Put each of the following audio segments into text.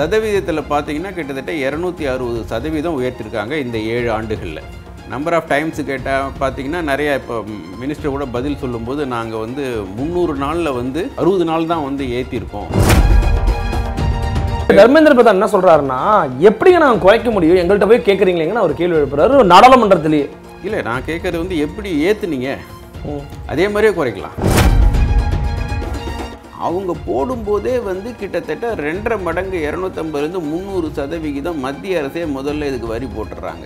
சதவீதத்தில் பார்த்தீங்கன்னா கிட்டத்தட்ட இரநூத்தி அறுபது சதவீதம் உயர்த்திருக்காங்க இந்த ஏழு ஆண்டுகளில் நம்பர் ஆஃப் டைம்ஸ் கேட்டால் பார்த்தீங்கன்னா நிறைய இப்போ மினிஸ்டர் கூட பதில் சொல்லும்போது நாங்கள் வந்து முந்நூறு நாளில் வந்து அறுபது நாள் தான் வந்து ஏற்றிருக்கோம் தர்மேந்திர பிரதான் என்ன சொல்றாருன்னா எப்படிங்க நாங்க குறைக்க முடியும் எங்கள்கிட்ட போய் கேட்குறீங்களேங்கன்னு அவர் கேள்வி எழுப்புறாரு நாடாளுமன்றத்திலேயே இல்லை நான் கேட்குறது வந்து எப்படி ஏற்றுனீங்க அதே மாதிரியே குறைக்கலாம் அவங்க போடும்போதே வந்து கிட்டத்தட்ட ரெண்டரை மடங்கு இரநூத்தம்பதுலேருந்து முந்நூறு சதவிகிதம் மத்திய அரசே முதல்ல இதுக்கு வரி போட்டுடுறாங்க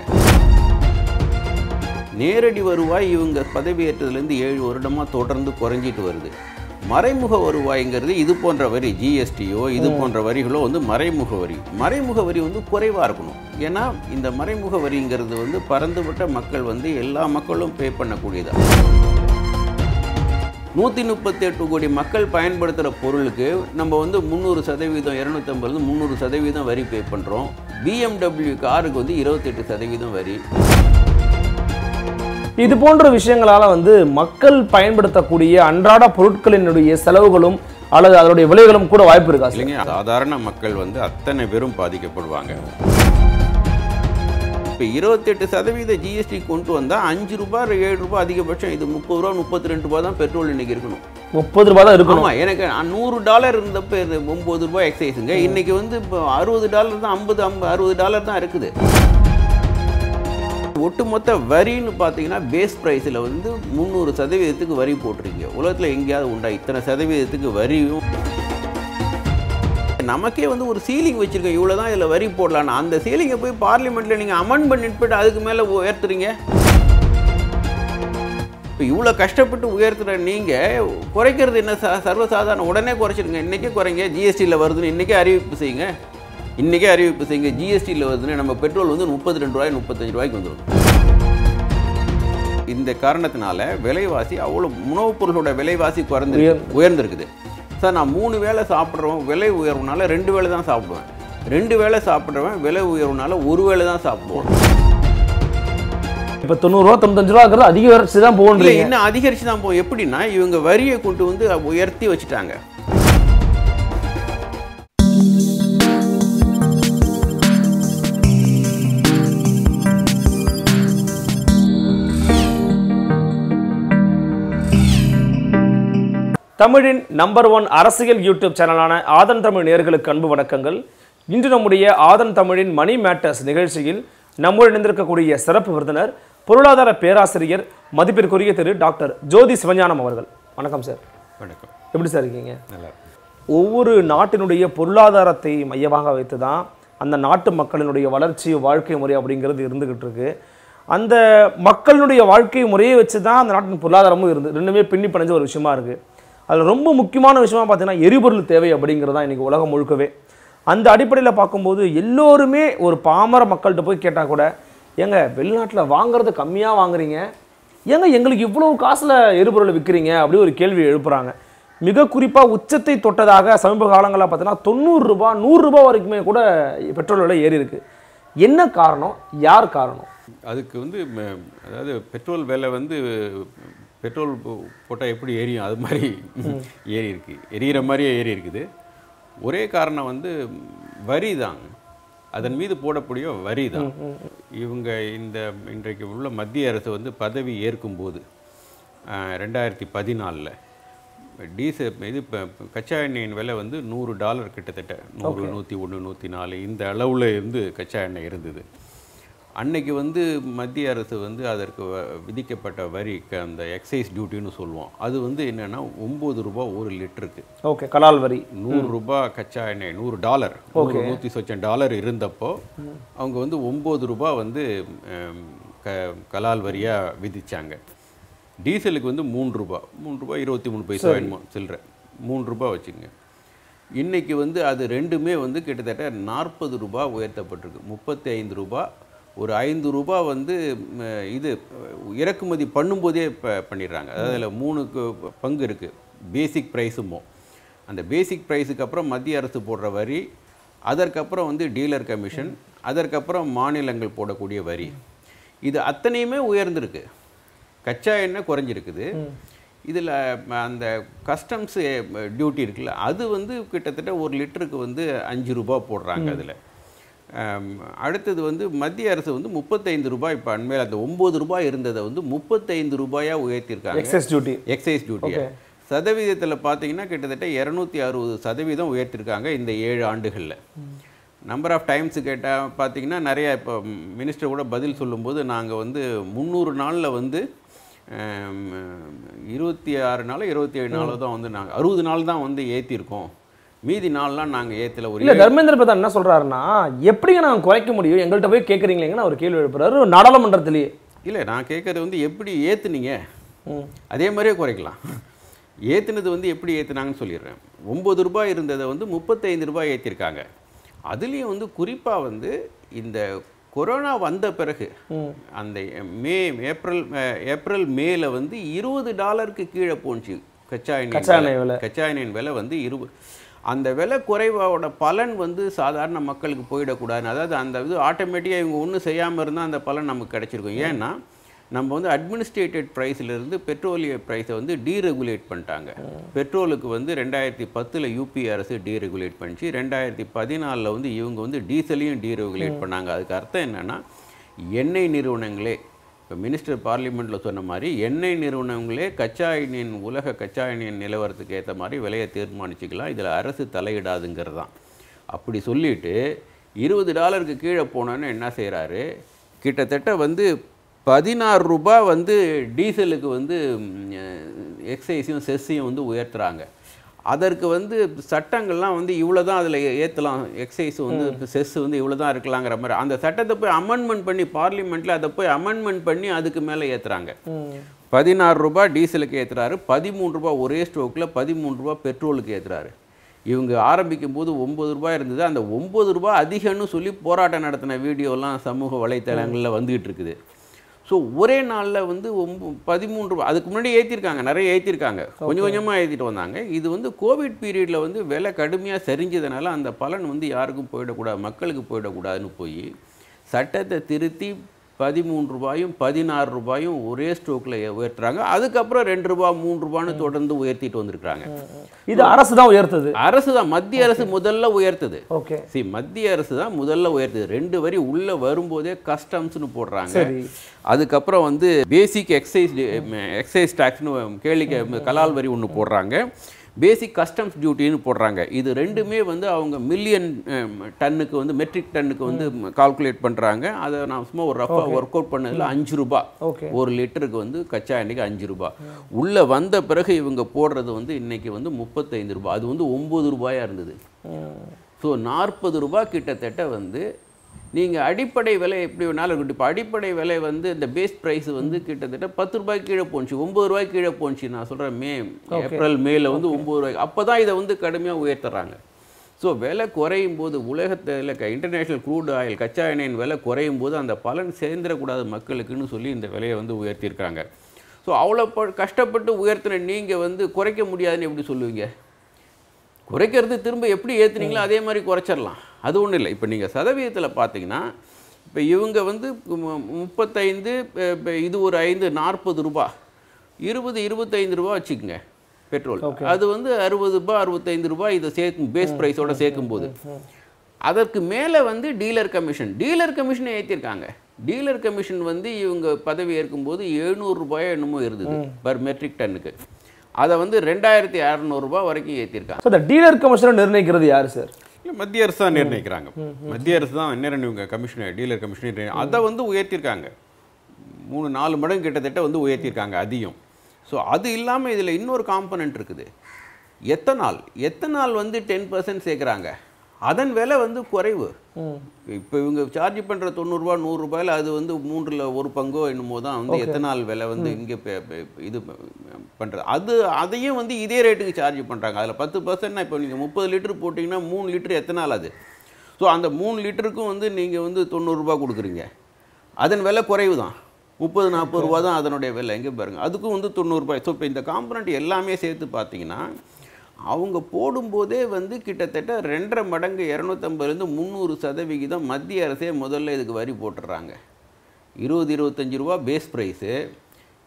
நேரடி வருவாய் இவங்க பதவியேற்றதுலேருந்து ஏழு வருடமாக தொடர்ந்து குறைஞ்சிட்டு வருது மறைமுக வருவாய்ங்கிறது இது போன்ற வரி ஜிஎஸ்டியோ இது போன்ற வரிகளோ வந்து மறைமுக வரி மறைமுக வரி வந்து குறைவாக இருக்கணும் ஏன்னா இந்த மறைமுக வரிங்கிறது வந்து பறந்துவிட்ட மக்கள் வந்து எல்லா மக்களும் பே பண்ணக்கூடியதாக நூற்றி முப்பத்தெட்டு கோடி மக்கள் பயன்படுத்துகிற பொருளுக்கு நம்ம வந்து முந்நூறு சதவீதம் இரநூத்தம்பது முந்நூறு சதவீதம் வரி பே பண்ணுறோம் பிஎம்டபிள்யூ காருக்கு வந்து இருபத்தெட்டு சதவீதம் வரி இது போன்ற விஷயங்களால வந்து மக்கள் பயன்படுத்தக்கூடிய அன்றாட பொருட்களினுடைய செலவுகளும் அல்லது அதனுடைய விலைகளும் கூட வாய்ப்பு இருக்கா சார்? இல்லைங்க சாதாரண மக்கள் வந்து அத்தனை பேரும் பாதிக்கப்படுவாங்க இப்போ இருபத்தெட்டு சதவீத ஜிஎஸ்டி கொண்டு வந்தால் அஞ்சு ரூபாய் ஏழு ரூபாய் அதிகபட்சம் இது முப்பது ரூபா முப்பத்தி ரெண்டு ரூபா தான் பெட்ரோல் இன்னைக்கு இருக்கணும் முப்பது ரூபாய் தான் இருக்கணும் ஆமாம் எனக்கு நூறு டாலர் இருந்தப்போ இது ஒம்பது ரூபாய் எக்ஸைஸுங்க இன்னைக்கு வந்து இப்போ அறுபது டாலர் தான் ஐம்பது ஐம்பது அறுபது டாலர் தான் இருக்குது ஒட்டுமொத்த வரின்னு பார்த்தீங்கன்னா பேஸ் ப்ரைஸில் வந்து முந்நூறு சதவீதத்துக்கு வரி போட்டிருக்கீங்க உலகத்தில் எங்கேயாவது உண்டா இத்தனை சதவீதத்துக்கு வரியும் நமக்கே வந்து ஒரு சீலிங் வச்சுருக்கோம் இவ்வளோ தான் இதில் வரி போடலான்னு அந்த சீலிங்கை போய் பார்லிமெண்ட்டில் நீங்கள் அமெண்ட் பண்ணிட்டு போயிட்டு அதுக்கு மேலே உயர்த்துறீங்க இப்போ இவ்வளோ கஷ்டப்பட்டு உயர்த்துற நீங்கள் குறைக்கிறது என்ன ச சர்வசாதாரண உடனே குறைச்சிருங்க இன்றைக்கே குறைங்க ஜிஎஸ்டியில் வருதுன்னு இன்றைக்கே அறிவிப்பு செய்யுங்க இன்றைக்கே அறிவிப்பு செய்யுங்க ஜிஎஸ்டியில் வருதுன்னு நம்ம பெட்ரோல் வந்து முப்பத்தி ரெண்டு ரூபாய் முப்பத்தஞ்சு ரூபாய்க்கு வந்துடும் இந்த காரணத்தினால விலைவாசி அவ்வளோ உணவுப் பொருளோட விலைவாசி குறைந்து உயர்ந்திருக்குது சார் நான் மூணு வேளை சாப்பிட்றவன் விலை உயர்வுனால ரெண்டு வேளை தான் சாப்பிடுவேன் ரெண்டு வேளை சாப்பிட்றவன் விலை உயர்வுனால ஒரு வேளை தான் சாப்பிடுவான் இப்ப தொண்ணூறு ரூபா தொண்ணூத்தஞ்சு ரூபாங்கிறது அதிக வரிசை தான் இல்லை போகன்றீங்க இன்னும் அதிகரிச்சு தான் போகும் எப்படின்னா இவங்க வரியை கொண்டு வந்து உயர்த்தி வச்சுட்டாங்க தமிழின் நம்பர் ஒன் அரசியல் யூடியூப் சேனலான ஆதன் தமிழ் நேயர்களுக்கு அன்பு வணக்கங்கள் இன்று நம்முடைய ஆதன் தமிழின் மணி மேட்டர்ஸ் நிகழ்ச்சியில் நம்முடன் இணைந்திருக்கக்கூடிய சிறப்பு விருந்தினர் பொருளாதார பேராசிரியர் மதிப்பிற்குரிய திரு டாக்டர் ஜோதி சிவஞானம் அவர்கள் வணக்கம் சார் வணக்கம் எப்படி சார் இருக்கீங்க நல்லா இருக்கு. ஒவ்வொரு நாட்டினுடைய பொருளாதாரத்தை மையமாக வைத்து தான் அந்த நாட்டு மக்களினுடைய வளர்ச்சி வாழ்க்கை முறை அப்படிங்கிறது இருந்துகிட்டு இருக்கு அந்த மக்களினுடைய வாழ்க்கை முறையை வச்சு தான் அந்த நாட்டின் பொருளாதாரமும் இருந்து ரெண்டுமே பின்னி பிணைஞ்ச ஒரு விஷயமா இருக்கு அதில் ரொம்ப முக்கியமான விஷயமா பார்த்தீங்கன்னா எரிபொருள் தேவை அப்படிங்கிறது தான் இன்றைக்கி உலகம் முழுக்கவே அந்த அடிப்படையில் பார்க்கும்போது எல்லோருமே ஒரு பாமர மக்கள்கிட்ட போய் கேட்டால் கூட ஏங்க வெளிநாட்டில் வாங்குறது கம்மியாக வாங்குறீங்க ஏங்க எங்களுக்கு இவ்வளவு காசில் எரிபொருளை விற்கிறீங்க அப்படி ஒரு கேள்வி எழுப்புறாங்க மிக குறிப்பாக உச்சத்தை தொட்டதாக சமீப காலங்களில் பார்த்தீங்கன்னா தொண்ணூறு ரூபாய் நூறு ரூபாய் வரைக்குமே கூட பெட்ரோல் விலை ஏறி இருக்கு என்ன காரணம் யார் காரணம் அதுக்கு வந்து ம- அதாவது பெட்ரோல் விலை வந்து பெட்ரோல் போட்டால் எப்படி எரியும் அது மாதிரி ஏறி இருக்கு எரியிற மாதிரியே ஏறி இருக்குது ஒரே காரணம் வந்து வரி தான் அதன் மீது போடக்கூடிய வரி தான் இவங்க இந்த இன்றைக்கு உள்ள மத்திய அரசு வந்து பதவி ஏற்கும்போது ஆஹ், ரெண்டாயிரத்தி பதினாலில் டீசல் இது இப்போ கச்சா எண்ணெயின் விலை வந்து நூறு டாலர் கிட்டத்தட்ட நூறு நூற்றி ஒன்று நூற்றி நாலு இந்த அளவில் இருந்து கச்சா எண்ணெய் இருந்தது அன்னைக்கு வந்து மத்திய அரசு வந்து அதற்கு வ- விதிக்கப்பட்ட வரி க- அந்த எக்ஸைஸ் டியூட்டின்னு சொல்லுவோம் அது வந்து என்னன்னா ஒம்பது ரூபாய் ஒரு லிட்டருக்கு ஓகே கலால் வரி நூறு ரூபாய் கச்சா எண்ணெய் நூறு டாலர் நூறு நூற்றி சொச்சம் டாலர் இருந்தப்போ அவங்க வந்து ஒம்பது ரூபாய் வந்து ஹம், க கலால் வரியாக விதிச்சாங்க டீசலுக்கு வந்து மூணு ரூபாய் மூணு ரூபாய் இருபத்தி மூணு பைசா வேணுமோ சில்லற மூணு ரூபாய் வச்சுங்க இன்னைக்கு வந்து அது ரெண்டுமே வந்து கிட்டத்தட்ட நாற்பது ரூபாய் உயர்த்தப்பட்டிருக்கு முப்பத்தி ஐந்து ரூபாய் ஒரு ஐந்து ரூபாய் வந்து ம், இது இறக்குமதி பண்ணும்போதே ப பண்ணிடுறாங்க அதாவது அதில் மூணுக்கு பங்கு இருக்குது பேசிக் ப்ரைஸுமோ அந்த பேசிக் ப்ரைஸுக்கு அப்புறம் மத்திய அரசு போடுற வரி அதற்கப்புறம் வந்து டீலர் கமிஷன் அதற்கப்புறம் மாநிலங்கள் போடக்கூடிய வரி இது அத்தனையுமே உயர்ந்திருக்கு கச்சா எண்ணெய் குறைஞ்சிருக்குது இதில் அந்த கஸ்டம்ஸ் டியூட்டி இருக்குல்ல அது வந்து கிட்டத்தட்ட ஒரு லிட்டருக்கு வந்து அஞ்சு ரூபா போடுறாங்க அதில் அடுத்தது வந்து மத்திய அரசு வந்து முப்பத்தைந்து ரூபாய் இப்போ அண்மையில் அந்த ஒம்பது ரூபாய் இருந்ததை வந்து முப்பத்தைந்து ரூபாயாக உயர்த்தியிருக்காங்க எக்ஸஸ் டியூட்டி எக்ஸைஸ் டியூட்டியை சதவீதத்தில் பார்த்தீங்கன்னா கிட்டத்தட்ட இரநூத்தி அறுபது சதவீதம் உயர்த்திருக்காங்க இந்த ஏழு ஆண்டுகளில் நம்பர் ஆஃப் டைம்ஸ் கேட்டால் பார்த்தீங்கன்னா நிறைய இப்போ மினிஸ்டர் கூட பதில் சொல்லும்போது நாங்கள் வந்து முந்நூறு நாளில் வந்து ஆம், இருபத்தி ஆறு நாள் இருபத்தி ஏழு நாள் தான் வந்து நாங்கள் அறுபது நாள் தான் வந்து ஏற்றிருக்கோம் மீதி நாள்லாம் நாங்கள் ஏற்றல ஒரு இல்ல தர்மேந்திர பிரதான் என்ன சொல்றாருன்னா எப்படிங்க நாங்க குறைக்க முடியும் எங்கள்கிட்ட போய் கேட்குறீங்களேங்கன்னு அவர் கேள்வி எழுப்புறாரு நாடாளுமன்றத்திலேயே இல்லை நான் கேட்குறது வந்து எப்படி ஏற்றுனீங்க ம். அதே மாதிரியே குறைக்கலாம் ஏற்றுனது வந்து எப்படி ஏற்றுனாங்கன்னு சொல்லிடுறேன் ஒம்பது ரூபாய் இருந்ததை வந்து முப்பத்தைந்து ரூபாய் ஏற்றிருக்காங்க அதுலேயும் வந்து குறிப்பாக வந்து இந்த கொரோனா வந்த பிறகு அந்த மே ஏப்ரல் அஹ், ஏப்ரல் மேல வந்து இருபது டாலருக்கு கீழே போணுச்சு கச்சா எண்ணெய் கச்சா எண்ணெய் விலை. கச்சா எண்ணெயின் விலை வந்து இருபது அந்த விலை குறைவோட பலன் வந்து சாதாரண மக்களுக்கு போயிடக்கூடாதுன்னு அதாவது அந்த இது ஆட்டோமேட்டிக்காக இவங்க ஒன்றும் செய்யாமல் இருந்தால் அந்த பலன் நமக்கு கிடைச்சிருக்கும் ஏன்னா நம்ம வந்து அட்மினிஸ்ட்ரேட்டட் ப்ரைஸ்லேருந்து பெட்ரோலிய ப்ரைஸை வந்து டீரெகுலேட் பண்ணிட்டாங்க பெட்ரோலுக்கு வந்து ரெண்டாயிரத்தி பத்தில் யூபி அரசு டீரெகுலேட் பண்ணிச்சு ரெண்டாயிரத்தி பதினாலில் வந்து இவங்க வந்து டீசலையும் டீரெகுலேட் பண்ணாங்க அதுக்கு அர்த்தம் என்னென்னா எண்ணெய் நிறுவனங்களே இப்போ மினிஸ்டர் பார்லிமெண்ட்டில் சொன்ன மாதிரி எண்ணெய் நிறுவனங்களே கச்சா எண்ணெயின் உலக கச்சா எண்ணெயின் நிலவரத்துக்கு ஏற்ற மாதிரி விலையை தீர்மானிச்சுக்கலாம் இதில் அரசு தலையிடாதுங்கிறது தான் அப்படி சொல்லிட்டு இருபது டாலருக்கு கீழே போனோன்னு என்ன செய்கிறாரு கிட்டத்தட்ட வந்து பதினாறு ரூபாய் வந்து டீசலுக்கு வந்து எக்ஸைஸையும் செஸ்ஸையும் வந்து உயர்த்துறாங்க அதற்கு வந்து சட்டங்கள்லாம் வந்து இவ்வளோ தான் அதில் ஏற்றலாம் எக்ஸைஸ் வந்து செஸ் வந்து இவ்வளோ தான் இருக்கலாங்கிற மாதிரி அந்த சட்டத்தை போய் அமெண்ட்மெண்ட் பண்ணி பார்லிமெண்ட்டில் அதை போய் அமெண்ட்மெண்ட் பண்ணி அதுக்கு மேலே ஏற்றுறாங்க பதினாறு ரூபாய் டீசலுக்கு ஏற்றுறாரு பதிமூணு ரூபாய் ஒரே ஸ்ட்ரோக்கில் பதிமூணு ரூபாய் பெட்ரோலுக்கு ஏற்றுறாரு இவங்க ஆரம்பிக்கும் போது ஒம்பது ரூபாய் இருந்தது அந்த ஒம்பது ரூபாய் அதிகம்னு சொல்லி போராட்டம் நடத்தின வீடியோலாம் சமூக வலைத்தளங்களில் வந்துகிட்டு இருக்குது ஸோ ஒரே நாளில் வந்து ஒம்ப பதிமூணு ரூபாய் அதுக்கு முன்னாடி ஏற்றிருக்காங்க நிறைய ஏற்றிருக்காங்க கொஞ்சம் கொஞ்சமாக ஏற்றிட்டு வந்தாங்க இது வந்து கோவிட் பீரியடில் வந்து விலை கடுமையாக சரிஞ்சதுனால அந்த பலன் வந்து யாருக்கும் போயிடக்கூடாது மக்களுக்கு போயிடக்கூடாதுன்னு போய் சட்டத்தை திருத்தி பதிமூணு ரூபாயும் பதினாறு ரூபாயும் ஒரே ஸ்ட்ரோக்கில் உயர்த்துறாங்க அதுக்கப்புறம் ரெண்டு ரூபாய் மூணு ரூபான்னு தொடர்ந்து உயர்த்திட்டு வந்திருக்காங்க இது அரசு தான் உயர்த்தது அரசு தான் மத்திய அரசு முதல்ல உயர்த்துது ஓகே சரி மத்திய அரசு தான் முதல்ல உயர்த்துது ரெண்டு வரி உள்ள வரும்போதே கஸ்டம்ஸ்னு போடுறாங்க சரி அதுக்கப்புறம் வந்து பேசிக் எக்ஸைஸ் எக்ஸைஸ் டேக்ஸ்னு கேள்வி கலால் வரி ஒன்று போடுறாங்க பேசிக் கஸ்டம்ஸ் டியூட்டின்னு போடுறாங்க இது ரெண்டுமே வந்து அவங்க மில்லியன் டன்னுக்கு வந்து மெட்ரிக் டன்னுக்கு வந்து கால்குலேட் பண்ணுறாங்க அதை நான் சும்மா ஒரு ரஃபாக ஒர்க் அவுட் பண்ணதில் அஞ்சு ரூபாய் ஓகே ஒரு லிட்டருக்கு வந்து கச்சா எண்ணெய்க்கு அஞ்சு ரூபாய் உள்ளே வந்த பிறகு இவங்க போடுறது வந்து இன்னைக்கு வந்து முப்பத்தைந்து ரூபாய் அது வந்து ஒம்பது ரூபாயா இருந்தது ஸோ நாற்பது ரூபாய் கிட்டத்தட்ட வந்து நீங்கள் அடிப்படை விலை எப்படி வேணாலும் இருக்கட்டும் இப்போ அடிப்படை விலை வந்து இந்த பேஸ் ப்ரைஸ் வந்து கிட்டத்தட்ட பத்து ரூபாய் கீழே போணுச்சு ஒம்பது ரூபாய் கீழே போணுச்சு நான் சொல்கிறேன் மே ஏப்ரல் மேல வந்து ஒம்பது ரூபாய் அப்போ தான் இதை வந்து கடுமையாக உயர்த்துறாங்க ஸோ விலை குறையும் போது உலகத்தில் இன்டர்நேஷ்னல் க்ரூட் ஆயில் கச்சா எண்ணெயின் விலை குறையும் போது அந்த பலன் சேர்ந்துடக்கூடாது மக்களுக்குன்னு சொல்லி இந்த விலையை வந்து உயர்த்தியிருக்காங்க ஸோ அவ்வளோ ப- கஷ்டப்பட்டு உயர்த்தின நீங்கள் வந்து குறைக்க முடியாதுன்னு எப்படி சொல்லுவீங்க குறைக்கிறது திரும்ப எப்படி ஏற்றுனீங்களோ அதே மாதிரி குறைச்சிடலாம் அது ஒன்றும் இல்லை இப்போ நீங்கள் சதவீதத்தில் பார்த்தீங்கன்னா இப்போ இவங்க வந்து மு- முப்பத்தைந்து இப்ப- இப்ப இது ஒரு ஐந்து நாற்பது ரூபா இருபது இருபத்தைந்து ரூபா வச்சுக்கோங்க பெட்ரோல் அது வந்து அறுபது ரூபாய் அறுபத்தைந்து ரூபாய் இதை சேர்க்கும் பேஸ் ப்ரைஸோட சேர்க்கும்போது அதற்கு மேலே வந்து டீலர் கமிஷன் டீலர் கமிஷனை ஏற்றிருக்காங்க டீலர் கமிஷன் வந்து இவங்க பதவி ஏற்கும்போது எழுநூறு ரூபாயோ என்னமோ இருந்தது பர் மெட்ரிக் டன்னுக்கு அதை வந்து ரெண்டாயிரத்தி அறநூறுபா வரைக்கும் ஏற்றிருக்காங்க ஸோ இந்த டீலர் கமிஷனை நிர்ணயிக்கிறது யார் சார் இல்லை மத்திய அரசு தான் நிர்ணயிக்கிறாங்க மத்திய அரசு தான் என்ன இவங்க கமிஷனர் டீலர் கமிஷனர் அதை வந்து உயர்த்தியிருக்காங்க மூணு நாலு மடங்கு கிட்டத்தட்ட வந்து உயர்த்தியிருக்காங்க அதிகம் ஸோ அது இல்லாமல் இதில் இன்னொரு காம்பனண்ட் இருக்குது எத்தனால் எத்தனால் வந்து டென் பர்சன்ட் சேர்க்குறாங்க அதன் விலை வந்து குறைவு இப்போ இவங்க சார்ஜ் பண்ணுற தொண்ணூறுரூவா நூறுரூபாயில் அது வந்து மூன்றில் ஒரு பங்கோ என்னமோ தான் வந்து எத்தனால் விலை வந்து இங்கே இது பண்ணுறது அது அதையும் வந்து இதே ரேட்டுக்கு சார்ஜ் பண்ணுறாங்க அதில் பத்து பர்சன்ட்னா இப்போ நீங்கள் முப்பது லிட்டர் போட்டிங்கன்னா மூணு லிட்டர் எத்தனால் அது ஸோ அந்த மூணு லிட்டருக்கும் வந்து நீங்கள் வந்து தொண்ணூறுரூபா கொடுக்குறீங்க அதன் விலை குறைவு தான் முப்பது நாற்பது ரூபா தான் அதனுடைய விலை எங்கே பாருங்க அதுக்கும் வந்து தொண்ணூறுபாய் ஸோ இப்போ இந்த காம்பனண்ட் எல்லாமே சேர்த்து பார்த்தீங்கன்னா அவங்க போடும்போதே வந்து கிட்டத்தட்ட ரெண்டரை மடங்கு இரநூத்தம்பதுலேருந்து முந்நூறு சதவிகிதம் மத்திய அரசே முதல்ல இதுக்கு வரி போட்டுடுறாங்க இருபது இருபத்தஞ்சி ரூபா பேஸ் ப்ரைஸு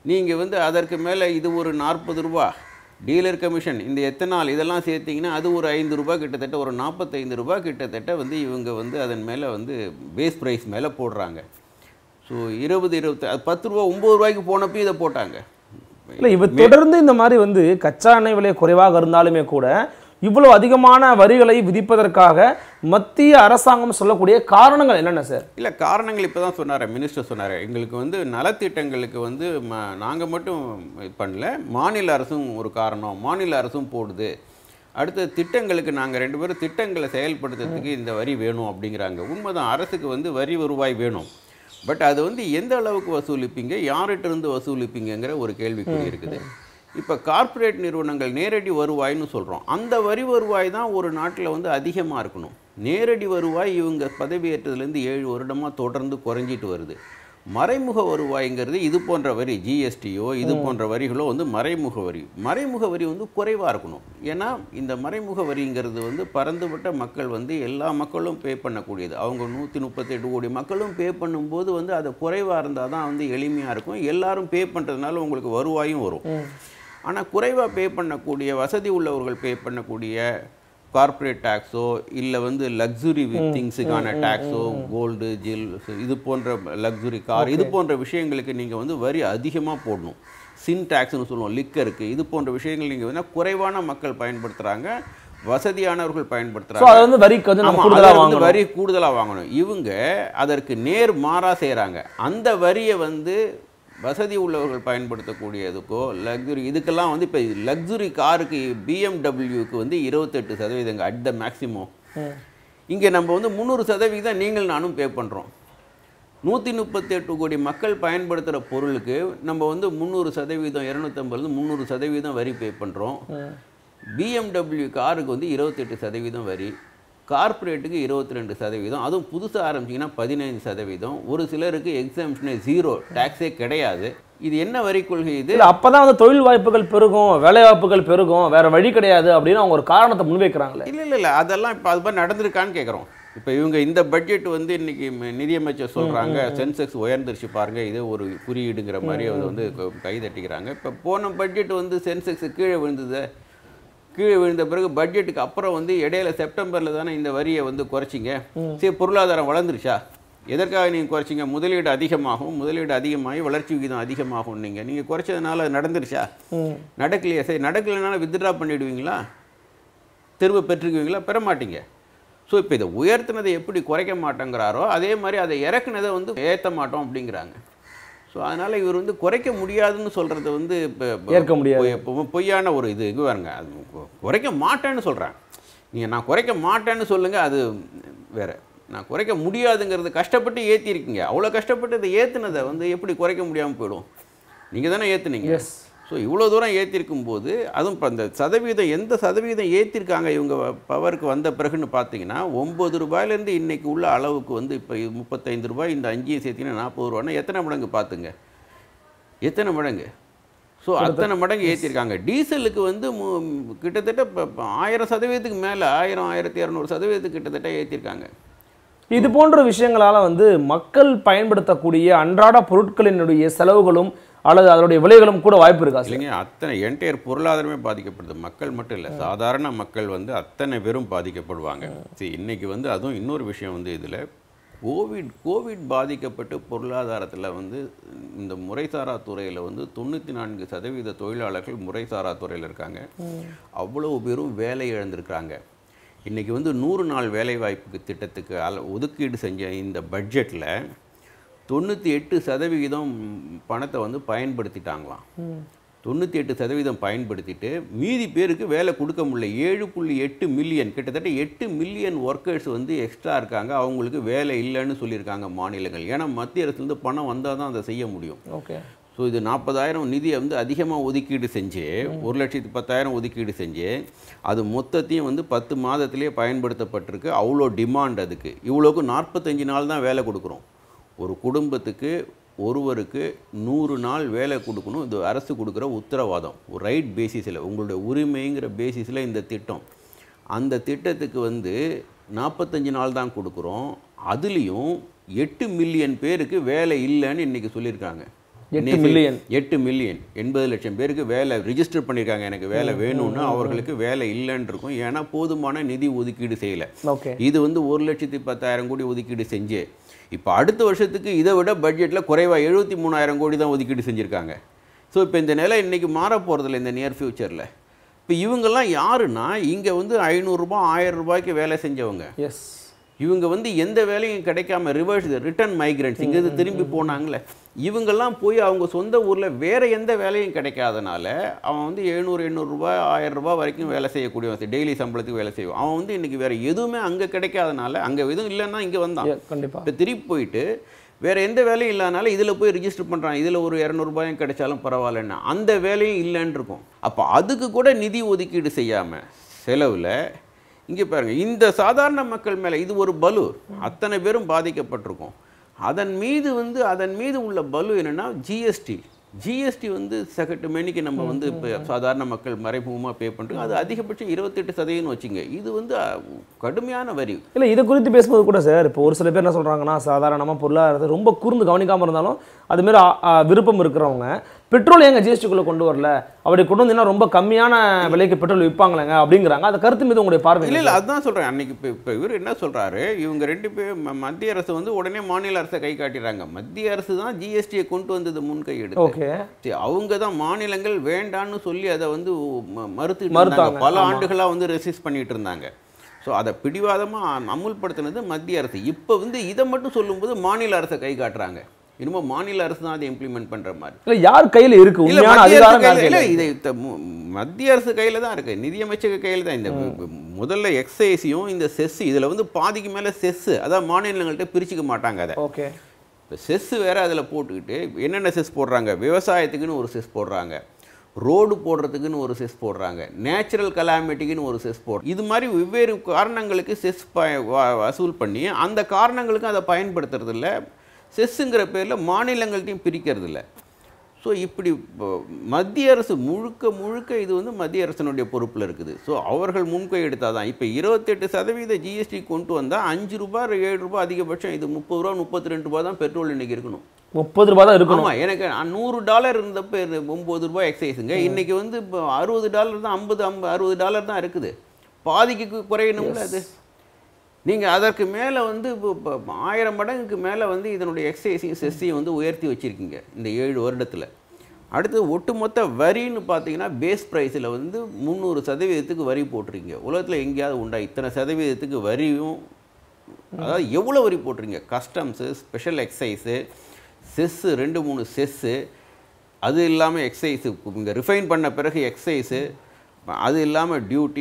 நீங்கள் வந்து அதற்கு மேலே இது ஒரு நாற்பது ரூபா டீலர் கமிஷன் இந்த எத்தனால் இதெல்லாம் சேர்த்திங்கன்னா அது ஒரு ஐந்து ரூபாய் கிட்டத்தட்ட ஒரு நாற்பத்தைந்து ரூபாய் கிட்டத்தட்ட வந்து இவங்க வந்து அதன் மேலே வந்து பேஸ் ப்ரைஸ் மேலே போடுறாங்க ஸோ இருபது இருபத்தி அது பத்து ரூபா ஒம்பது ரூபாய்க்கு போனப்போ இதை போட்டாங்க இல்லை இவ தொடர்ந்து இந்த மாதிரி வந்து கச்சா எண்ணெய் விலை குறைவாக இருந்தாலுமே கூட இவ்வளவு அதிகமான வரிகளை விதிப்பதற்காக மத்திய அரசாங்கம் சொல்லக்கூடிய காரணங்கள் என்னென்ன சார் இல்லை காரணங்கள் இப்போ தான் சொன்னார் மினிஸ்டர் சொன்னார் எங்களுக்கு வந்து நலத்திட்டங்களுக்கு வந்து நாங்கள் மட்டும் இது பண்ணல மாநில அரசும் ஒரு காரணம் மாநில அரசும் போடுது அடுத்த திட்டங்களுக்கு நாங்கள் ரெண்டு பேரும் திட்டங்களை செயல்படுத்துறதுக்கு இந்த வரி வேணும் அப்படிங்கிறாங்க உண்மைதான் அரசுக்கு வந்து வரி வருவாய் வேணும் பட் அது வந்து எந்த அளவுக்கு வசூலிப்பீங்க யார்கிட்ட இருந்து வசூலிப்பீங்கங்கிற ஒரு கேள்விக்குறி இருக்குது இப்போ கார்ப்பரேட் நிறுவனங்கள் நேரடி வருவாய்னு சொல்கிறோம் அந்த வரி வருவாய் தான் ஒரு நாட்டில் வந்து அதிகமாக இருக்கணும் நேரடி வருவாய் இவங்க பதவியேற்றதுலேருந்து ஏழு வருடமாக தொடர்ந்து குறைஞ்சிட்டு வருது மறைமுக வருவாய்ங்கிறது இது போன்ற வரி ஜிஎஸ்டியோ இது போன்ற வரிகளோ வந்து மறைமுக வரி மறைமுக வரி வந்து குறைவாக இருக்கணும் ஏன்னா இந்த மறைமுக வரிங்கிறது வந்து பறந்துபட்ட மக்கள் வந்து எல்லா மக்களும் பே பண்ணக்கூடியது அவங்க நூற்றி முப்பத்தெட்டு கோடி மக்களும் பே பண்ணும்போது வந்து அது குறைவாக இருந்தால் தான் வந்து எளிமையாக இருக்கும் எல்லாரும் பே பண்ணுறதுனால உங்களுக்கு வருவாயும் வரும் ஆனால் குறைவாக பே பண்ணக்கூடிய வசதி உள்ளவர்கள் பே பண்ணக்கூடிய கார்ப்பரேட் டேக்ஸோ இல்லை வந்து லக்ஸுரி திங்ஸுக்கான டேக்ஸோ கோல்டு ஜில் இது போன்ற லக்ஸுரி கார் இது போன்ற விஷயங்களுக்கு நீங்கள் வந்து வரி அதிகமாக போடணும் சின் டேக்ஸ்னு சொல்லுவோம் லிக்கருக்கு இது போன்ற விஷயங்கள் நீங்கள் வந்து குறைவான மக்கள் பயன்படுத்துகிறாங்க வசதியானவர்கள் ஸோ பயன்படுத்துகிறாங்க அது வந்து வரிக்கு வந்து நம்ம ஆமா, கூடுதலா அதுல வந்து வாங்கணும் வரி கூடுதலா வாங்கணும் இவங்க அதற்கு நேர் மாறா செய்றாங்க அந்த வரியை வந்து வசதி உள்ளவர்கள் பயன்படுத்தக்கூடியதுக்கோ லக்ஸுரி இதுக்கெல்லாம் வந்து இப்போ லக்ஸுரி காருக்கு பிஎம்டபிள்யூக்கு வந்து இருபத்தெட்டு சதவீதங்க அட் த மேக்ஸிமம் இங்கே நம்ம வந்து முந்நூறு சதவீதம் நீங்கள் நானும் பே பண்ணுறோம் நூற்றி முப்பத்தெட்டு கோடி மக்கள் பயன்படுத்துகிற பொருளுக்கு நம்ம வந்து முந்நூறு சதவீதம் இரநூத்தம்பது முந்நூறு சதவீதம் வரி பே பண்ணுறோம் பிஎம்டபிள்யூ காருக்கு வந்து இருபத்தெட்டு சதவீதம் வரி கார்ப்பரேட்டுக்கு இருபத்தி ரெண்டு சதவீதம் அதுவும் புதுசாக ஆரம்பிச்சிங்கன்னா பதினைந்து சதவீதம் ஒரு சிலருக்கு எக்ஸாம்ஷனே ஜீரோ டேக்ஸே கிடையாது இது என்ன வரி கொள்கை இது இல்ல அப்பதான் வந்து தொழில் வாய்ப்புகள் பெருகும் வேலை வாய்ப்புகள் பெருகும் வேற வழி கிடையாது அப்படின்னு அவங்க ஒரு காரணத்தை முன்வைக்கிறாங்களே இல்லை இல்லை இல்லை அதெல்லாம் இப்போ அது மாதிரி நடந்திருக்கான்னு கேட்குறோம் இப்போ இவங்க இந்த பட்ஜெட் வந்து இன்னைக்கு ம- நிதியமைச்சர் சொல்கிறாங்க சென்செக்ஸ் உயர்ந்துருச்சு பாருங்க இது ஒரு குறியீடுங்கிற மாதிரி அதை வந்து க- கை தட்டிக்கிறாங்க இப்போ போன பட்ஜெட் வந்து சென்செக்ஸ் கீழே விழுந்தது கீழே விழுந்த பிறகு பட்ஜெட்டுக்கு அப்புறம் வந்து இடையில செப்டம்பரில் தானே இந்த வரியை வந்து குறைச்சிங்க சரி பொருளாதாரம் வளர்ந்துருச்சா எதற்காக நீங்கள் குறைச்சிங்க முதலீடு அதிகமாகும் முதலீடு அதிகமாகி வளர்ச்சி விகிதம் அதிகமாகும் நீங்கள் நீங்கள் குறைச்சதுனால அது நடந்துருச்சா நடக்கலையா சரி நடக்கலைனால வித்ட்ரா பண்ணிடுவீங்களா திரும்ப பெற்றுக்குவீங்களா பெற மாட்டீங்க ஸோ இப்போ இதை உயர்த்தினதை எப்படி குறைக்க மாட்டேங்கிறாரோ அதே மாதிரி அதை இறக்குனதை வந்து ஏற்ற மாட்டோம் அப்படிங்கிறாங்க ஸோ அதனால் இவர் வந்து குறைக்க முடியாதுன்னு சொல்கிறது வந்து இப்போ ஏற்க முடியாது. பொய்- பொ- பொய்யான ஒரு இது இங்கே பாருங்க அது கு- குறைக்க மாட்டேன்னு சொல்கிறேன் நீங்கள் நான் குறைக்க மாட்டேன்னு சொல்லுங்கள் அது வேற நான் குறைக்க முடியாதுங்கிறது கஷ்டப்பட்டு ஏற்றிருக்கீங்க அவ்வளோ கஷ்டப்பட்டு இதை ஏற்றுனதை வந்து எப்படி குறைக்க முடியாமல் போயிடும் நீங்கள் தானே ஏற்றுனீங்க எஸ் ஸோ இவ்வளோ தூரம் ஏற்றிருக்கும் போது அதுவும் இப்போ அந்த சதவீதம் எந்த சதவீதம் ஏற்றிருக்காங்க இவங்க பவருக்கு வந்த பிறகுன்னு பார்த்தீங்கன்னா ஒம்பது ரூபாயிலேருந்து இன்னைக்கு உள்ள அளவுக்கு வந்து இப்போ முப்பத்தைந்து ரூபாய் இந்த அஞ்சையும் சேர்த்தீங்கன்னா நாற்பது ரூபான்னா எத்தனை மடங்கு பார்த்துங்க எத்தனை மடங்கு ஸோ அத்தனை மடங்கு ஏற்றிருக்காங்க டீசலுக்கு வந்து மு- கிட்டத்தட்ட இப்போ இப்போ ஆயிரம் சதவீதத்துக்கு மேலே ஆயிரம் ஆயிரத்தி இரநூறு சதவீதத்துக்கு கிட்டத்தட்ட ஏற்றிருக்காங்க இது போன்ற விஷயங்களால வந்து மக்கள் பயன்படுத்தக்கூடிய அன்றாட பொருட்களினுடைய செலவுகளும் அல்லது அதனுடைய விலைகளும் கூட வாய்ப்பு இருக்கா சார் இல்லைங்க அத்தனை என்டையர் பொருளாதாரமே பாதிக்கப்படுது மக்கள் மட்டும் இல்லை சாதாரண மக்கள் வந்து அத்தனை பேரும் பாதிக்கப்படுவாங்க சரி இன்னைக்கு வந்து அதுவும் இன்னொரு விஷயம் வந்து இதில் கோவிட் கோவிட் பாதிக்கப்பட்டு பொருளாதாரத்தில் வந்து இந்த முறைசாரா துறையில் வந்து தொண்ணூற்றி நான்கு சதவீத தொழிலாளர்கள் முறைசாரா துறையில் இருக்காங்க அவ்வளவு பேரும் வேலை இழந்திருக்காங்க இன்னைக்கு வந்து நூறு நாள் வேலைவாய்ப்புக்கு திட்டத்துக்கு அல ஒதுக்கீடு செஞ்ச இந்த பட்ஜெட்டில் தொண்ணூற்றி எட்டு சதவிகிதம் பணத்தை வந்து பயன்படுத்திட்டாங்களாம் தொண்ணூற்றி எட்டு சதவீதம் பயன்படுத்திட்டு மீதி பேருக்கு வேலை கொடுக்க முடியல ஏழு புள்ளி எட்டு மில்லியன் கிட்டத்தட்ட எட்டு மில்லியன் ஒர்க்கர்ஸ் வந்து எக்ஸ்ட்ரா இருக்காங்க அவங்களுக்கு வேலை இல்லைன்னு சொல்லியிருக்காங்க மாநிலங்கள் ஏன்னா மத்திய அரசுலேருந்து பணம் வந்தால் தான் அதை செய்ய முடியும் ஓகே ஸோ இது நாற்பதாயிரம் நிதியை வந்து அதிகமாக ஒதுக்கீடு செஞ்சு ஒரு லட்சத்து பத்தாயிரம் ஒதுக்கீடு செஞ்சு அது மொத்தத்தையும் வந்து பத்து மாதத்திலே பயன்படுத்தப்பட்டிருக்கு அவ்வளோ டிமாண்ட் அதுக்கு இவ்வளோக்கு நாற்பத்தஞ்சு நாள் தான் வேலை கொடுக்குறோம் ஒரு குடும்பத்துக்கு ஒருவருக்கு நூறு நாள் வேலை கொடுக்கணும் இது அரசு கொடுக்குற உத்தரவாதம் ஒரு ரைட் பேசிஸில் உங்களுடைய உரிமைங்கிற பேசிஸில் இந்த திட்டம் அந்த திட்டத்துக்கு வந்து நாற்பத்தஞ்சு நாள் தான் கொடுக்குறோம் அதுலேயும் எட்டு மில்லியன் பேருக்கு வேலை இல்லைன்னு இன்றைக்கி சொல்லியிருக்காங்க எட்டு மில்லியன் எட்டு மில்லியன் எண்பது லட்சம் பேருக்கு வேலை ரிஜிஸ்டர் பண்ணியிருக்காங்க எனக்கு வேலை வேணும்னு அவர்களுக்கு வேலை இல்லைன்னு இருக்கும் ஏன்னா போதுமான நிதி ஒதுக்கீடு செய்யலை ஓகே இது வந்து ஒரு லட்சத்தி பத்தாயிரம் கோடி ஒதுக்கீடு செஞ்சு இப்போ அடுத்த வருஷத்துக்கு இதை விட பட்ஜெட்டில் குறைவாக எழுபத்தி மூணாயிரம் கோடி தான் ஒதுக்கீடு செஞ்சுருக்காங்க ஸோ இப்போ இந்த நிலை இன்றைக்கி மாற போகிறதில்ல இந்த நியர் ஃப்யூச்சரில் இப்போ இவங்கெல்லாம் யாருன்னா இங்கே வந்து ஐநூறுரூபா ஆயிரம் ரூபாய்க்கு வேலை செஞ்சவங்க எஸ் இவங்க வந்து எந்த வேலையும் கிடைக்காம ரிவர்ஸ் ரிட்டர்ன் மைக்ரண்ட்ஸ் இங்கேருந்து திரும்பி போனாங்களே இவங்கெல்லாம் போய் அவங்க சொந்த ஊரில் வேற எந்த வேலையும் கிடைக்காதனால அவன் வந்து எழுநூறு எண்ணூறுரூபா ஆயிரம் ரூபாய் வரைக்கும் வேலை செய்யக்கூடியவன் டெய்லி சம்பளத்துக்கு வேலை செய்வான் அவன் வந்து இன்னைக்கு வேற எதுவுமே அங்கே கிடைக்காதனால அங்கே எதுவும் இல்லைன்னா இங்கே வந்தான் கண்டிப்பா இப்போ திருப்பி போயிட்டு வேற எந்த வேலையும் இல்லாதனால இதில் போய் ரிஜிஸ்டர் பண்ணுறான் இதில் ஒரு இரநூறுபாயும் கிடைச்சாலும் பரவாயில்லன்னு அந்த வேலையும் இல்லைன்னு இருக்கும் அப்போ அதுக்கு கூட நிதி ஒதுக்கீடு செய்யாமல் செலவில் இங்கே பாருங்க இந்த சாதாரண மக்கள் மேலே இது ஒரு பலு அத்தனை பேரும் பாதிக்கப்பட்டிருக்கும் அதன் மீது வந்து அதன் மீது உள்ள பலு என்னன்னா ஜிஎஸ்டி ஜிஎஸ்டி வந்து சகட்டு மணிக்கு நம்ம வந்து இப்போ சாதாரண மக்கள் மறைமுகமாக பே பண்ணுறோம் அது அதிகபட்சம் இருபத்தெட்டு சதவீதம் வச்சுங்க இது வந்து அஹ், கடுமையான வரி இல்லை இதை குறித்து பேசும்போது கூட சார் இப்போ ஒரு சில பேர் என்ன சொல்கிறாங்கன்னா சாதாரணமாக பொருளாதாரத்தை ரொம்ப கூர்ந்து கவனிக்காமல் இருந்தாலும் அதுமாரி ஆ- ஆ, விருப்பம் இருக்கிறவங்க பெட்ரோல் ஏங்க ஜிஎஸ்டிக்குள்ளே கொண்டு வரல அப்படி கொண்டு வந்தீங்கன்னா ரொம்ப கம்மியான விலைக்கு பெட்ரோல் விற்பாங்களேங்க அப்படிங்கிறாங்க அந்த கருத்து மீது உங்களுடைய பார்வை இல்லை இல்லை அதுதான் சொல்கிறேன் அன்னைக்கு இப்போ இப்போ இவர் என்ன சொல்கிறாரு இவங்க ரெண்டு பேர் ம- மத்திய அரசு வந்து உடனே மாநில அரசை கை காட்டிடுறாங்க மத்திய அரசு தான் ஜிஎஸ்டியை கொண்டு வந்தது முன்கை எடுத்து ஓகே சரி, அவங்க தான் மாநிலங்கள் வேண்டான்னு சொல்லி அதை வந்து ம- மறுத்துட்டு மறுத்தாங்க, இருந்தாங்க பல ஆமா. ஆண்டுகளாக வந்து ரெசிஸ்ட் பண்ணிட்டு இருந்தாங்க ஸோ அதை பிடிவாதமாக அமுல்படுத்தினது மத்திய அரசு இப்போ வந்து இதை மட்டும் சொல்லும்போது மாநில அரசை கை காட்டுறாங்க இனிமே மாநில அரசு தான் அதை இம்ப்ளிமெண்ட் பண்ணுற மாதிரி இல்லை யார் கையில் இருக்கு இல்ல உண்மையான மத்திய அரசு அதிகாரம் யார் கையில- இல்ல கையில் இதை த- மு- மத்திய அரசு கையில தான் இருக்கு நிதியமைச்சக கையில தான் இந்த முதல்ல எக்ஸைஸையும் இந்த செஸ் இதுல வந்து பாதிக்கு மேல செஸ் அதான் மாநிலங்கள்ட்ட பிரிச்சுக்க மாட்டாங்க அதை ஓகே இப்போ செஸ் வேற அதுல போட்டுக்கிட்டு என்னென்ன செஸ் போடுறாங்க விவசாயத்துக்குன்னு ஒரு செஸ் போடுறாங்க ரோடு போடுறதுக்குன்னு ஒரு செஸ் போடுறாங்க நேச்சுரல் கலாமிட்டிக்குன்னு ஒரு செஸ் போடுற இது மாதிரி வெவ்வேறு காரணங்களுக்கு செஸ் ப வ- வசூல் பண்ணி அந்த காரணங்களுக்கு அதை பயன்படுத்துறது இல்ல செஸ்ஸுங்கிற பேரில் மாநிலங்கள்ட்டையும் பிரிக்கிறது இல்ல ஸோ இப்படி ப- மத்திய அரசு முழுக்க முழுக்க இது வந்து மத்திய அரசினுடைய பொறுப்பில் இருக்குது ஸோ அவர்கள் முன்கை எடுத்தால் தான் இப்போ இருபத்தெட்டு சதவீத ஜிஎஸ்டி கொண்டு வந்தால் அஞ்சு ரூபாய் ஏழு ரூபாய் அதிகபட்சம் இது முப்பது ரூபா முப்பத்தி ரெண்டு ரூபா தான் பெட்ரோல் இன்னைக்கு இருக்கணும் முப்பது ரூபாய் தான் இருக்கணும் ஆமா எனக்கு அ- நூறு டாலர் இருந்தப்ப இது ஒம்பது ரூபாய் எக்ஸைஸுங்க இன்னைக்கு வந்து இப்போ அறுபது டாலர் தான் ஐம்பது ஐம்பது அறுபது டாலர் தான் இருக்குது பாதிக்கு கு- குறையணும்ல அது நீங்க அதற்கு மேல வந்து இப்போ இப்போ ஆயிரம் மடங்குக்கு மேல வந்து இதனுடைய எக்ஸைஸையும் செஸ்ஸையும் வந்து உயர்த்தி வச்சிருக்கீங்க இந்த ஏழு வருடத்துல அடுத்து ஒட்டுமொத்த வரின்னு பார்த்தீங்கன்னா பேஸ் ப்ரைஸில் வந்து முந்நூறு சதவீதத்துக்கு வரி போட்டிருக்கீங்க உலகத்தில் எங்கேயாவது உண்டா இத்தனை சதவீதத்துக்கு வரியும் அதாவது எவ்வளோ வரி போட்டிருங்க கஸ்டம்ஸு ஸ்பெஷல் எக்ஸைஸு செஸ்ஸு ரெண்டு மூணு செஸ்ஸு அது இல்லாமல் எக்ஸைஸு இங்கே ரிஃபைன் பண்ண பிறகு எக்ஸைஸு அது இல்லாமல் டியூட்டி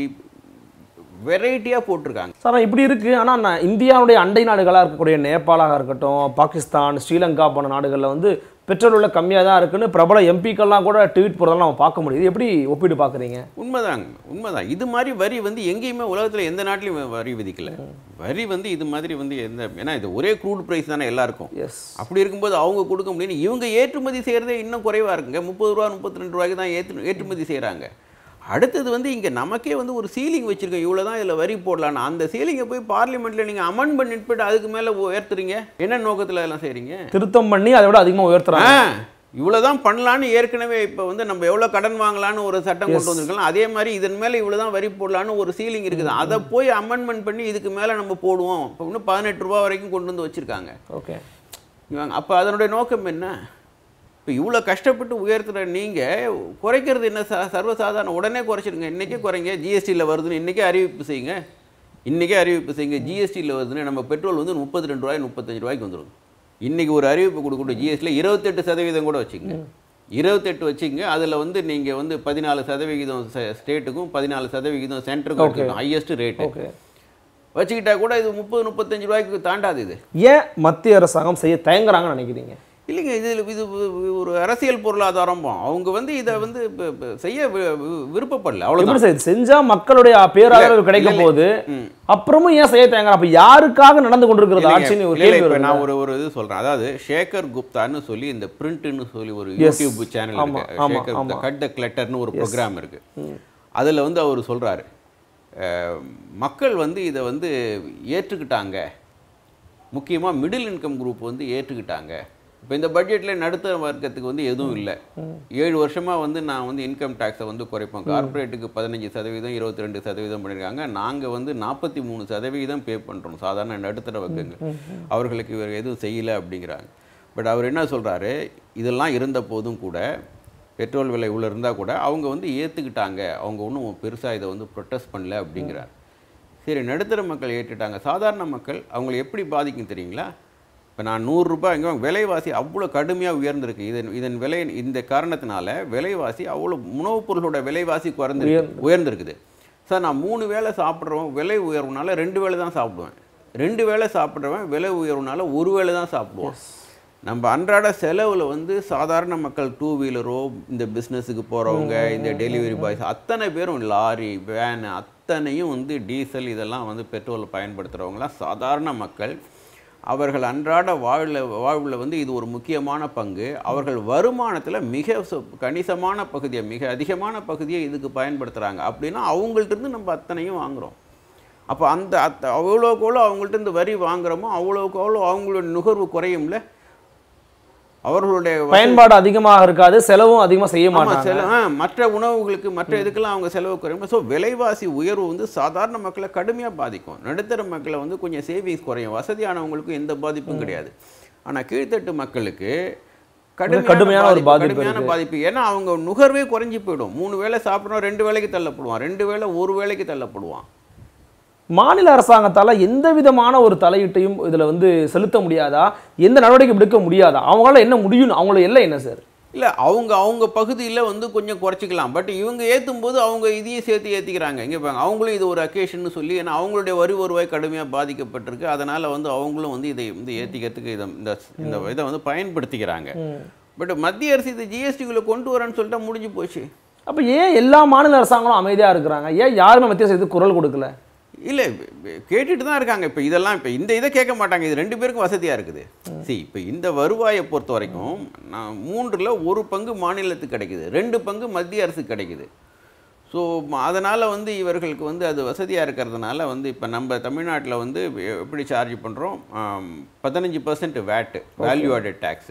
வெரைட்டியாக போட்டிருக்காங்க சார் இப்படி இருக்கு ஆனா நான் இந்தியாவுடைய அண்டை நாடுகளாக இருக்கக்கூடிய நேபாளாக இருக்கட்டும் பாகிஸ்தான் ஸ்ரீலங்கா போன நாடுகளில் வந்து பெட்ரோல் விலை கம்மியாக தான் இருக்குன்னு பிரபல எம்பிக்கெல்லாம் கூட ட்வீட் போகிறதெல்லாம் நம்ம பார்க்க முடியுது எப்படி ஒப்பிட்டு பார்க்குறீங்க உண்மைதாங்க உண்மைதான் இது மாதிரி வரி வந்து எங்கேயுமே உலகத்தில் எந்த நாட்டிலையும் வரி விதிக்கல வரி வந்து இது மாதிரி வந்து எந்த ஏன்னா இது ஒரே க்ரூட் ப்ரைஸ் தானே எல்லாருக்கும் எஸ் அப்படி இருக்கும்போது அவங்க கொடுக்க முடியும் இவங்க ஏற்றுமதி செய்கிறதே இன்னும் குறைவாக இருக்குங்க முப்பது ரூபா முப்பத்தி ரெண்டு ரூபாய்க்கு தான் ஏற்று ஏற்றுமதி செய்கிறாங்க அடுத்தது வந்து இங்கே நமக்கே வந்து ஒரு சீலிங் வச்சுருக்கோம் இவ்வளோ தான் இதில் வரி போடலான்னு அந்த சீலிங்கை போய் பார்லிமெண்ட்டில் நீங்கள் அமெண்ட் பண்ணிட்டு போயிட்டு அதுக்கு மேலே உயர்த்துறீங்க என்ன நோக்கத்தில் எல்லாம் செய்கிறீங்க திருத்தம் பண்ணி அதை விட அதிகமாக உயர்த்துறாங்க ஆ இவ்வளோ தான் பண்ணலான்னு ஏற்கனவே இப்போ வந்து நம்ம எவ்வளோ கடன் வாங்கலான்னு ஒரு சட்டம் கொண்டு வந்திருக்கலாம் அதே மாதிரி இதன் மேலே இவ்வளோ தான் வரி போடலான்னு ஒரு சீலிங் இருக்குது அதை போய் அமெண்ட்மெண்ட் பண்ணி இதுக்கு மேலே நம்ம போடுவோம் இப்போ இன்னும் பதினெட்டு ரூபா வரைக்கும் கொண்டு வந்து வச்சுருக்காங்க ஓகே இவங்க அப்போ அதனுடைய நோக்கம் என்ன இப்போ இவ்வளோ கஷ்டப்பட்டு உயர்த்துற நீங்கள் குறைக்கிறது என்ன ச சர்வசாதாரண உடனே குறைச்சிடுங்க இன்றைக்கே குறைங்க ஜிஎஸ்டியில் வருதுன்னு இன்றைக்கே அறிவிப்பு செய்யுங்க இன்றைக்கே அறிவிப்பு செய்யுங்க ஜிஎஸ்டியில் வருதுன்னு நம்ம பெட்ரோல் வந்து முப்பத்தி ரெண்டு ரூபாய் முப்பத்தஞ்சு ரூபாய்க்கு வந்துடும் இன்றைக்கி ஒரு அறிவிப்பு கொடுக்கட்டும் ஜிஎஸ்டியில் இருபத்தெட்டு சதவீதம் கூட வச்சுங்க இருபத்தெட்டு வச்சுங்க அதில் வந்து நீங்கள் வந்து பதினாலு சதவிகிதம் ஸ்டேட்டுக்கும் பதினாலு சதவிகிதம் சென்டருக்கும் எடுத்துக்கணும் ஹையஸ்ட் ரேட்டு ஓகே வச்சுக்கிட்டா கூட இது முப்பது முப்பத்தஞ்சு ரூபாய்க்கு தாண்டாது இது ஏன் மத்திய அரசாங்கம் செய்ய தயங்குறாங்கன்னு நினைக்கிறீங்க இல்லைங்க இதில் இது ஒரு அரசியல் பொருளாதாரம் அவங்க வந்து இதை வந்து இப்ப- இப்ப செய்ய வி- வி- விருப்பப்படல எப்படி அவ்வளோதான் சார் இது செஞ்சா மக்களுடைய பேராதரவு கிடைக்கும் போது அப்புறமும் ஏன் செய்ய தயங்குறாங்க அப்ப யாருக்காக நடந்து கொண்டிருக்கிறது ஆட்சின்னு ஒரு கேள்வி இப்போ வருது நான் ஒரு ஒரு இது சொல்றேன் அதாவது ஷேகர் குப்தான்னு சொல்லி இந்த பிரிண்ட்னு சொல்லி ஒரு Yes. யூடியூப் சேனல் ஆமா, இருக்கு ஆமா, ஷேகர் குப்தா ஆமா. கட் த கிளட்டர்னு ஒரு ப்ரோக்ராம் இருக்கு அதுல வந்து அவர் சொல்றாரு அஹ், மக்கள் வந்து இதை வந்து ஏற்றுக்கிட்டாங்க முக்கியமா மிடில் இன்கம் குரூப் வந்து ஏற்றுக்கிட்டாங்க இப்போ இந்த பட்ஜெட்டில் நடுத்தர வர்க்கத்துக்கு வந்து எதுவும் இல்லை ஏழு வருஷமாக வந்து நான் வந்து இன்கம் டேக்ஸை வந்து குறைப்போம் கார்ப்பரேட்டுக்கு பதினஞ்சு சதவீதம் இருபத்தி ரெண்டு சதவீதம் பண்ணியிருக்காங்க நாங்கள் வந்து நாற்பத்தி மூணு சதவீதம் பே பண்ணுறோம் சாதாரண நடுத்தர வர்க்கங்கள் அவர்களுக்கு இவர் எதுவும் செய்யலை அப்படிங்கிறாங்க பட் அவர் என்ன சொல்கிறாரு இதெல்லாம் இருந்த போதும் கூட பெட்ரோல் விலை உள்ள இருந்தால் கூட அவங்க வந்து ஏற்றுக்கிட்டாங்க அவங்க ஒன்றும் பெருசாக இதை வந்து ப்ரொட்டஸ்ட் பண்ணல அப்படிங்கிறார் சரி நடுத்தர மக்கள் ஏற்றுட்டாங்க சாதாரண மக்கள் அவங்களை எப்படி பாதிக்கும் தெரியுங்களா இப்போ நான் நூறுரூபா இங்கே விலைவாசி அவ்வளோ கடுமையாக உயர்ந்திருக்கு இதன் இதன் விலை இந்த காரணத்தினால விலைவாசி அவ்வளோ உணவுப் பொருளோட விலைவாசி குறைந்திருக்கு உயர்ந்திருக்குது சார் நான் மூணு வேளை சாப்பிட்றவன் விலை உயர்வுனால ரெண்டு வேளை தான் சாப்பிடுவேன் ரெண்டு வேளை சாப்பிட்றவன் விலை உயர்வுனால ஒரு வேளை தான் சாப்பிடுவான் நம்ம அன்றாட செலவில் வந்து சாதாரண மக்கள் டூ வீலரோ இந்த பிஸ்னஸுக்கு போகிறவங்க இந்த டெலிவரி பாய்ஸ் அத்தனை பேரும் லாரி வேன் அத்தனையும் வந்து டீசல் இதெல்லாம் வந்து பெட்ரோல் பயன்படுத்துகிறவங்களாம் சாதாரண மக்கள் அவர்கள் அன்றாட வாழ்வில் வாழ்வில் வந்து இது ஒரு முக்கியமான பங்கு அவர்கள் வருமானத்தில் மிக சொ- கணிசமான பகுதியை மிக அதிகமான பகுதியை இதுக்கு பயன்படுத்துகிறாங்க அப்படின்னா அவங்கள்ட்ட இருந்து நம்ம அத்தனையும் வாங்குகிறோம் அப்போ அந்த அத்த அவ்வளோக்கு அவ்வளோ அவங்கள்ட்ட இருந்து வரி வாங்குறோமோ அவ்வளோக்கு அவ்வளோ அவங்களோட நுகர்வு குறையும்ல அவர்களுடைய வசதி- பயன்பாடு அதிகமாக இருக்காது செலவும் அதிகமாக செய்ய ஆமா, மாட்டாங்க செல- ஆ, மற்ற உணவுகளுக்கு மற்ற இதுக்கெல்லாம் அவங்க செலவு குறையும் ஸோ விலைவாசி உயர்வு வந்து சாதாரண மக்களை கடுமையாக பாதிக்கும் நடுத்தர மக்களை வந்து கொஞ்சம் சேவிங்ஸ் குறையும் வசதியானவங்களுக்கும் எந்த பாதிப்பும் கிடையாது ஆனா கீழ்த்தட்டு மக்களுக்கு கடுமையான ஒரு பாதிப்பு கடுமையான பாதிப்பு ஏன்னா அவங்க நுகர்வே குறைஞ்சி போயிடும் மூணு வேளை சாப்பிட்றோம் ரெண்டு வேளைக்கு தள்ளப்படுவான் ரெண்டு வேளை ஒரு வேளைக்கு தள்ளப்படுவான் மாநில அரசாங்கத்தால எந்த விதமான ஒரு தலையீட்டையும் இதுல வந்து செலுத்த முடியாதா எந்த நடவடிக்கை எடுக்க முடியாதா அவங்களால என்ன முடியும் அவங்களோட எல்லை என்ன சார் இல்லை அவங்க அவங்க பகுதியில் வந்து கொஞ்சம் குறைச்சிக்கலாம் பட் இவங்க ஏற்றும் போது அவங்க இதையும் சேர்த்து ஏற்றிக்கிறாங்க இங்கே பாருங்க அவங்களும் இது ஒரு அக்கேஷன் சொல்லி ஏன்னா அவங்களுடைய வரி வருவாய் கடுமையாக பாதிக்கப்பட்டிருக்கு அதனால் வந்து அவங்களும் வந்து இதை வந்து ஏற்றிக்கிறதுக்கு இதை இந்த இந்த இதை வந்து பயன்படுத்திக்கிறாங்க பட் மத்திய அரசு இது ஜிஎஸ்டிக்குள்ளே கொண்டு வரேன்னு சொல்லிட்டா முடிஞ்சு போச்சு அப்ப ஏன் எல்லா மாநில அரசாங்கங்களும் அமைதியா இருக்கிறாங்க ஏன் யாருமே மத்திய அரசுக்கு குரல் கொடுக்கல இல்லை கேட்டுட்டு தான் இருக்காங்க இப்போ இதெல்லாம் இப்போ இந்த இதை கேட்க மாட்டாங்க இது ரெண்டு பேருக்கும் வசதியாக இருக்குது see இப்போ இந்த வருவாயை பொறுத்த வரைக்கும் நான் மூன்றில் ஒரு பங்கு மாநிலத்துக்கு கிடைக்குது ரெண்டு பங்கு மத்திய அரசுக்கு கிடைக்குது ஸோ அதனால் வந்து இவர்களுக்கு வந்து அது வசதியாக இருக்கிறதுனால வந்து இப்போ நம்ம தமிழ்நாட்டில் வந்து எ- எப்படி சார்ஜ் பண்ணுறோம் பதினஞ்சு பர்சன்ட் வேட்டு வேல்யூ ஆடட் டேக்ஸு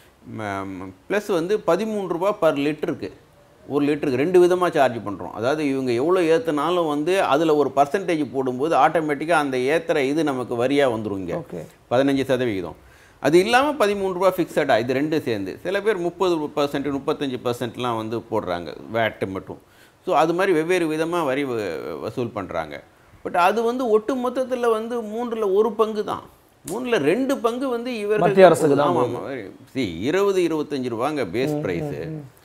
ப்ளஸ் வந்து பதிமூணு ரூபா பர் லிட்டருக்கு ஒரு லிட்டருக்கு ரெண்டு விதமாக சார்ஜ் பண்ணுறோம் அதாவது இவங்க எவ்வளோ ஏற்றுனாலும் வந்து அதில் ஒரு பர்சன்டேஜ் போடும்போது ஆட்டோமேட்டிக்காக அந்த ஏற்றுற இது நமக்கு வரியாக வந்துரும் இங்க ஓகே பதினஞ்சு சதவிகிதம் அது இல்லாமல் பதிமூணு ரூபா ஃபிக்ஸடாக இது ரெண்டும் சேர்ந்து சில பேர் முப்பது பர்சன்ட் முப்பத்தஞ்சு பர்சன்ட்லாம் வந்து போடுறாங்க வேட்டு மட்டும் ஸோ அது மாதிரி வெவ்வேறு விதமாக வரி வ- வசூல் பண்ணுறாங்க பட் அது வந்து ஒட்டு மொத்தத்தில் வந்து மூன்றில் ஒரு பங்கு தான் மூணில் ரெண்டு பங்கு வந்து இவர்கள் மத்திய அரசுக்கு தான் ஆமாம் சி இருபது இருபத்தஞ்சு ரூபாங்க பேஸ் ப்ரைஸு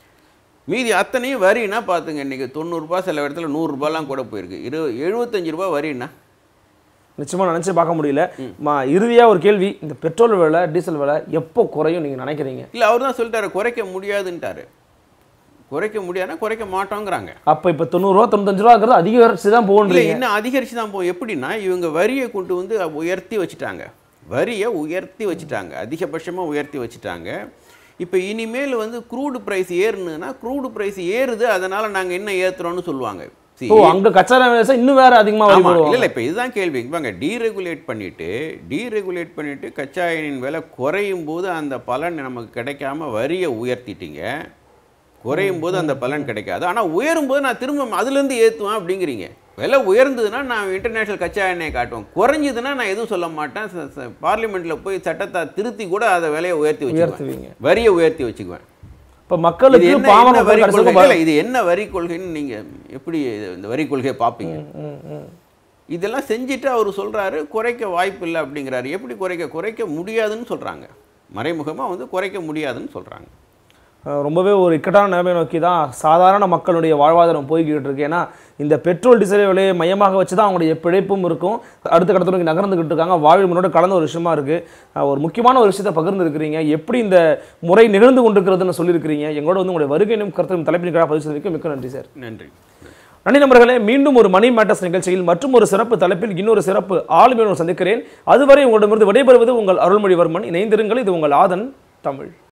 மீதி அத்தனையும் வரின்னா பார்த்துங்க இன்றைக்கி தொண்ணூறுரூபா சில இடத்துல நூறுரூபாலாம் கூட போயிருக்கு இரு எழுபத்தஞ்சு ரூபா வரின்னா நிச்சயமா நினைச்சு பார்க்க முடியல மா இறுதியா ஒரு கேள்வி இந்த பெட்ரோல் விலை டீசல் விலை எப்போ குறையும் நீங்க நினைக்கிறீங்க இல்லை அவர் தான் சொல்லிட்டாரு குறைக்க முடியாதுன்ட்டாரு குறைக்க முடியாதுன்னா குறைக்க மாட்டோங்கிறாங்க அப்ப இப்ப தொண்ணூறுரூவா தொண்ணூத்தஞ்சு ரூபாங்கிறது அதிகரிச்சு தான் இல்லை போகன்றீங்க இன்னும் அதிகரிச்சு தான் போகும் எப்படின்னா இவங்க வரியை கொண்டு வந்து உயர்த்தி வச்சுட்டாங்க வரியை உயர்த்தி வச்சுட்டாங்க அதிகபட்சமாக உயர்த்தி வச்சுட்டாங்க இப்போ இனிமேல் வந்து க்ரூடு ப்ரைஸ் ஏறுனுன்னா க்ரூடு ப்ரைஸ் ஏறுது அதனால் நாங்கள் என்ன ஏற்றுறோம்னு சொல்லுவாங்க See, ஓ அங்க கச்சா எண்ணெய் இன்னும் வேற அதிகமா வரி ஆமா போடுவாங்க இல்ல இப்ப இதுதான் கேள்வி இங்க டீரெகுலேட் பண்ணிட்டு டீரெகுலேட் பண்ணிட்டு கச்சா எண்ணெயின் விலை குறையும் போது அந்த பலன் நமக்கு கிடைக்காம வரியை உயர்த்திட்டீங்க குறையும் போது அந்த பலன் கிடைக்காது ஆனா உயரும் போது நான் திரும்ப அதுல இருந்து ஏத்துவேன் அப்படிங்கிறீங்க விலை உயர்ந்ததுன்னா நான் இன்டர்நேஷனல் கச்சா எண்ணெயை காட்டுவேன் குறைஞ்சதுன்னா நான் எதுவும் சொல்ல மாட்டேன் ச- ச- பார்லிமெண்ட்ல போய் சட்டத்தை திருத்தி கூட அதை விலையை உயர்த்தி வச்சுக்குவேன் உயர்த்துவீங்க வரியை உயர்த்தி வச்சுக்குவேன் இப்ப இது மக்களுக்கு என்ன பாவம் என்ன வரி கடைசிக்கு கொள்கை இல்ல, இது என்ன வரி கொள்கைன்னு நீங்க எப்படி இது- இந்த வரி கொள்கையை பார்ப்பீங்க ம், ம். இதெல்லாம் செஞ்சுட்டு அவர் சொல்றாரு குறைக்க வாய்ப்பு இல்லை அப்படிங்கிறாரு எப்படி குறைக்க குறைக்க முடியாதுன்னு சொல்றாங்க மறைமுகமா வந்து குறைக்க முடியாதுன்னு சொல்றாங்க அஹ் ரொம்பவே ஒரு இக்கட்டான நிலைமை நோக்கி தான் சாதாரண மக்களுடைய வாழ்வாதாரம் போய்கிட்டு இருக்கு ஏன்னா இந்த பெட்ரோல் டீசல் விலையை மையமாக வச்சு தான் அவங்களுடைய பிழைப்பும் இருக்கும் அடுத்த கட்டத்தை நோக்கி நகர்ந்துகிட்டு இருக்காங்க வாழ்வு முன்னோட கலந்த ஒரு விஷயமா இருக்கு அஹ் ஒரு முக்கியமான ஒரு விஷயத்தை பகிர்ந்துருக்கிறீங்க எப்படி இந்த முறை நிகழ்ந்து கொண்டிருக்கிறதுன்னு சொல்லியிருக்கிறீங்க எங்களோட வந்து உங்களுடைய வருகையினும் கருத்தையும் தலைப்பின் கீழாக பதிவு செய்ததுக்கு மிக்க நன்றி சார் நன்றி நன்றி நண்பர்களே மீண்டும் ஒரு மணி மேட்டர்ஸ் நிகழ்ச்சியில் மற்றும் ஒரு சிறப்பு தலைப்பில் இன்னொரு சிறப்பு ஆளுமையோடு சந்திக்கிறேன் அதுவரை உங்களிடமிருந்து விடைபெறுவது உங்கள் அருள்மொழிவர்மன் இணைந்திருங்கள் இது உங்கள் ஆதன் தமிழ்